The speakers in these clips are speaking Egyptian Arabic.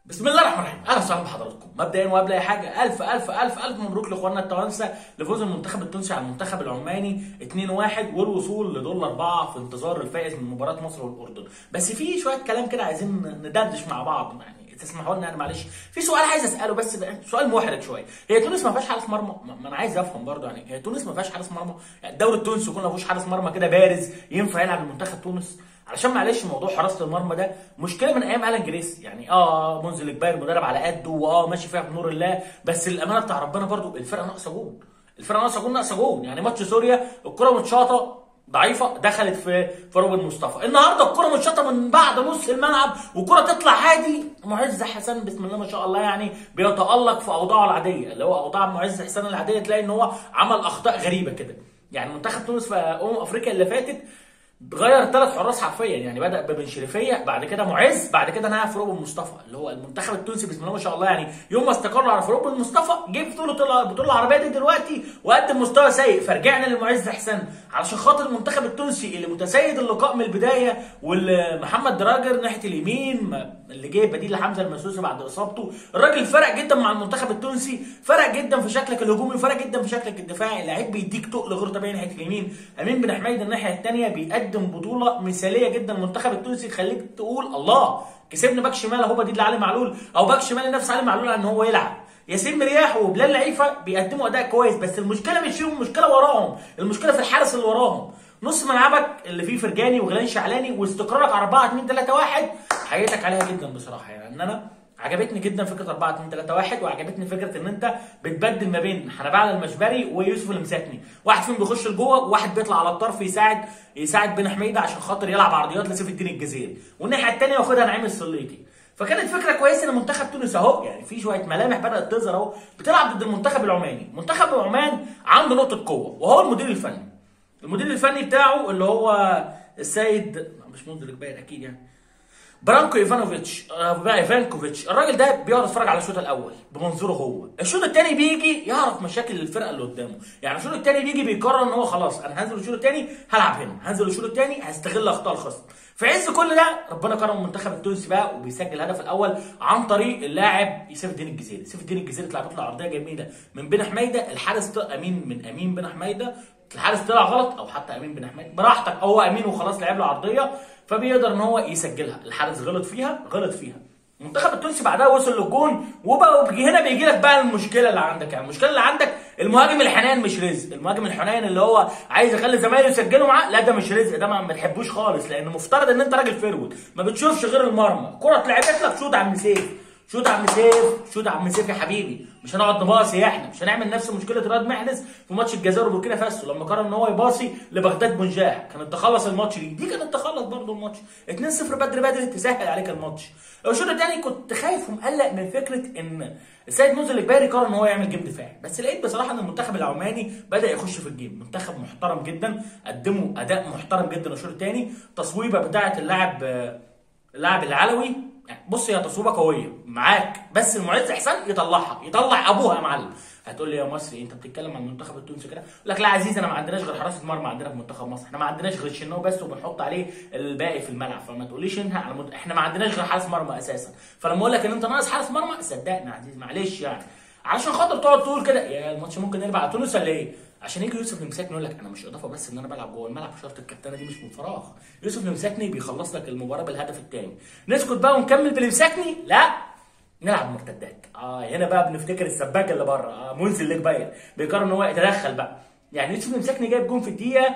بسم الله الرحمن الرحيم اهلا وسهلا بحضراتكم مبدئيا وقبل اي حاجه الف الف الف الف مبروك لاخواننا التوانسه لفوز المنتخب التونسي على المنتخب العماني 2-1 والوصول لدور اربعه في انتظار الفائز من مباراه مصر والاردن بس في شويه كلام كده عايزين ندردش مع بعض يعني تسمحوا لنا انا معلش في سؤال عايز اساله بس بقى سؤال محرج شويه هي تونس ما فيهاش حارس مرمى ما انا عايز افهم برضه يعني هي تونس ما فيهاش حارس مرمى يعني الدوري التونسي يكون ما فيهوش حارس مرمى كده بارز ينفع يلعب المنتخب تونس علشان معلش موضوع حراسه المرمى ده مشكله من ايام الان جريس يعني اه منزل الكبير مدرب على قده واه ماشي فيها بنور الله بس الامانه بتاع ربنا برضو الفرقه ناقصه جون الفرقه ناقصه جون ناقصه جون يعني ماتش سوريا الكره متشاطه ضعيفه دخلت في في روبن مصطفى النهارده الكره متشاطه من بعد نص الملعب والكره تطلع عادي معز حسن بسم الله ما شاء الله يعني بيتالق في اوضاعه العاديه اللي هو اوضاع معز حسن العاديه تلاقي ان هو عمل اخطاء غريبه كده يعني منتخب تونس في امم افريقيا اللي فاتت غير ثلاث حراس حرفيا يعني بدا ببن شريفيه بعد كده معز بعد كده نهى فروبن مصطفى اللي هو المنتخب التونسي بسم الله ما شاء الله يعني يوم ما استقر على فروبن مصطفى جه بطوله البطوله العربيه دي دلوقتي وقدم مستوى سيء فرجعنا لمعز حسن علشان خاطر المنتخب التونسي اللي متسيد اللقاء من البدايه والمحمد دراجر ناحيه اليمين اللي جه بديل لحمزه المسوسي بعد اصابته الراجل فرق جدا مع المنتخب التونسي فرق جدا في شكلك الهجومي فرق جدا في شكلك الدفاعي لعيب بيديك تقل غير طبيعي ناحيه اليمين امين بن حميد الناحيه الثانيه بيقدم بطوله مثاليه جدا المنتخب التونسي تخليك تقول الله كسبنا باك شمال اهو بديل لعلي معلول او باك شمال نفس علي معلول ان هو يلعب ياسين مرياح وبلال لعيفه بيقدموا اداء كويس بس المشكله مش فيهم المشكله وراهم المشكله في الحارس اللي وراهم نص ملعبك اللي فيه فرجاني وغلان شعلاني واستقرارك على 4 2 3 1 حياتك عليها جدا بصراحه يعني ان انا عجبتني جدا فكره 4 2 3 1 وعجبتني فكره ان انت بتبدل ما بين حنبال المشبري ويوسف المساكني واحد فيهم بيخش لجوه وواحد بيطلع على الطرف يساعد يساعد بن حميده عشان خاطر يلعب عرضيات لسيف الدين الجزيري والناحيه الثانيه واخدها نعيم السليطي فكانت فكره كويسه ان منتخب تونس اهو يعني في شويه ملامح بدات تظهر اهو بتلعب ضد المنتخب العماني منتخب عمان عنده نقطه قوه وهو المدير الفني المدير الفني بتاعه اللي هو السيد مش منذر الكبير اكيد يعني برانكو ايفانوفيتش بقى ايفانكوفيتش الراجل ده بيقعد يتفرج على الشوط الاول بمنظوره هو الشوط الثاني بيجي يعرف مشاكل الفرقه اللي قدامه يعني الشوط الثاني بيجي بيقرر ان هو خلاص انا هنزل الشوط الثاني هلعب هنا هنزل الشوط الثاني هستغل اخطاء الخصم في عز كل ده ربنا كرم المنتخب التونسي بقى وبيسجل الهدف الاول عن طريق اللاعب سيف الدين الجزيري سيف الدين الجزيري اتلعبت له عرضيه جميله من بن حميده الحارس امين من امين بن حميده الحارس طلع غلط او حتى امين بن حميد براحتك هو امين وخلاص لعب له عرضيه فبيقدر ان هو يسجلها الحارس غلط فيها غلط فيها المنتخب التونسي بعدها وصل للجون وبقى هنا بيجي لك بقى المشكله اللي عندك يعني المشكله اللي عندك المهاجم الحنان مش رزق المهاجم الحنان اللي هو عايز يخلي زمايله يسجلوا معاه لا ده مش رزق ده ما تحبوش خالص لان مفترض ان انت راجل فرود ما بتشوفش غير المرمى كره اتلعبت لك شوط عم سيف شوط عم سيف شوط عم سيف يا حبيبي مش هنقعد نباصي احنا مش هنعمل نفس مشكله رياض محرز في ماتش الجزائر وبوركينا فاسو لما قرر ان هو يباصي لبغداد بنجاح كانت تخلص الماتش دي دي كانت تخلص برضه الماتش 2-0 بدري بدري تسهل عليك الماتش الشوط الثاني كنت خايف ومقلق من فكره ان السيد منزل الجباري قرر ان هو يعمل جيم دفاعي بس لقيت بصراحه ان المنتخب العماني بدا يخش في الجيم منتخب محترم جدا قدموا اداء محترم جدا الشوط الثاني تصويبه بتاعه اللاعب اللاعب العلوي بص هي تصويبه قويه معاك بس المعز احسان يطلعها يطلع ابوها يا معلم هتقول لي يا مصري انت بتتكلم عن المنتخب التونسي كده اقول لك لا عزيز انا ما عندناش غير حراسه مرمى عندنا في منتخب مصر احنا ما عندناش غير الشناوي بس وبنحط عليه الباقي في الملعب فما تقوليش انت على مد... احنا ما عندناش غير حارس مرمى اساسا فلما اقول لك ان انت ناقص حارس مرمى صدقني يا عزيز معلش يعني علشان خاطر تقعد تقول كده يا الماتش ممكن نرجع على تونس ولا ايه عشان يجي يوسف المساكني يقول لك انا مش اضافه بس ان انا بلعب جوه الملعب شرط الكابتنه دي مش من فراغ يوسف المساكني بيخلص لك المباراه بالهدف الثاني نسكت بقى ونكمل بالمساكني لا نلعب مرتدات اه هنا بقى بنفتكر السباك اللي بره اه منزل الكبير بيقرر ان هو يتدخل بقى يعني يوسف المساكني جايب جون في الدقيقه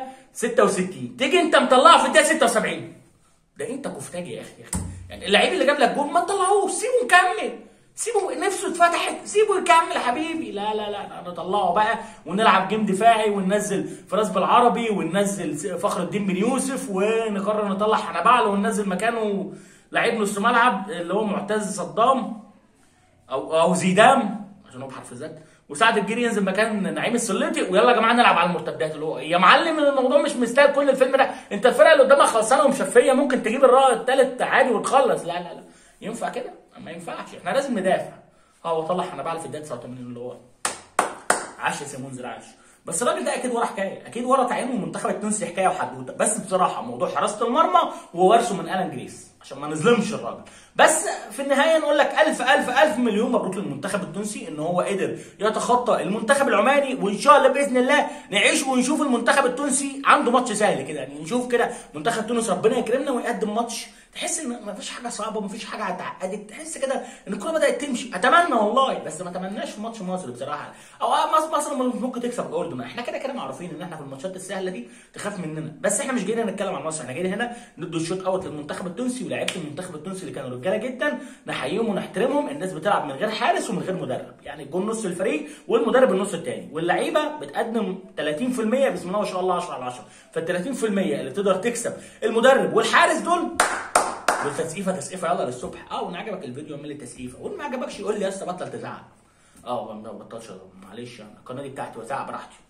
66 تيجي انت مطلعه في الدقيقه 76 ده انت كفتاجي يا اخي يا اخي يعني اللعيب اللي جاب لك جون ما تطلعوش سيبه مكمل سيبه نفسه اتفتحت سيبه يكمل حبيبي لا لا لا نطلعه بقى ونلعب جيم دفاعي وننزل فراس بالعربي وننزل فخر الدين بن يوسف ونقرر نطلع حنبعل وننزل مكانه لعيب نص ملعب اللي هو معتز صدام او او زيدان عشان هو بحرف زد وسعد الجيري ينزل مكان نعيم السليطي ويلا يا جماعه نلعب على المرتدات اللي هو يا معلم الموضوع مش مستاهل كل الفيلم ده انت الفرقه اللي قدامك خلصانه ومشفيه ممكن تجيب الرائد الثالث عادي وتخلص لا لا لا ينفع كده ما ينفعش احنا لازم ندافع اه وطلع حنبعل في الدقيقه 89 اللي هو عاش يا منذر عاش بس الراجل ده اكيد ورا حكايه اكيد ورا تعيينه المنتخب التونسي حكايه وحدوته بس بصراحه موضوع حراسه المرمى هو ورثه من الان جريس عشان ما نظلمش الراجل بس في النهايه نقول لك الف الف الف مليون مبروك للمنتخب التونسي ان هو قدر يتخطى المنتخب العماني وان شاء الله باذن الله نعيش ونشوف المنتخب التونسي عنده ماتش سهل كده يعني نشوف كده منتخب تونس ربنا يكرمنا ويقدم ماتش تحس ان ما فيش حاجه صعبه ما فيش حاجه اتعقدت تحس كده ان الكوره بدات تمشي اتمنى والله بس ما اتمناش في ماتش مصر بصراحه او مصر مصر ممكن تكسب الاردن احنا كده كده معروفين ان احنا في الماتشات السهله دي تخاف مننا بس احنا مش جايين نتكلم عن مصر احنا جايين هنا ندوا الشوط اوت للمنتخب التونسي ولاعيبه المنتخب التونسي اللي كانوا رجاله جدا نحييهم ونحترمهم الناس بتلعب من غير حارس ومن غير مدرب يعني الجون نص الفريق والمدرب النص الثاني واللعيبه بتقدم 30% بسم الله ما شاء الله 10 على 10 فال 30% اللي تقدر تكسب المدرب والحارس دول والتسقيفه تسقيفه يلا للصبح اه وان عجبك الفيديو اعمل لي تسقيفه وان ما عجبكش يقول لي يا اسطى بطل تزعق اه ما بطلش معلش القناه دي بتاعتي وزعق براحتي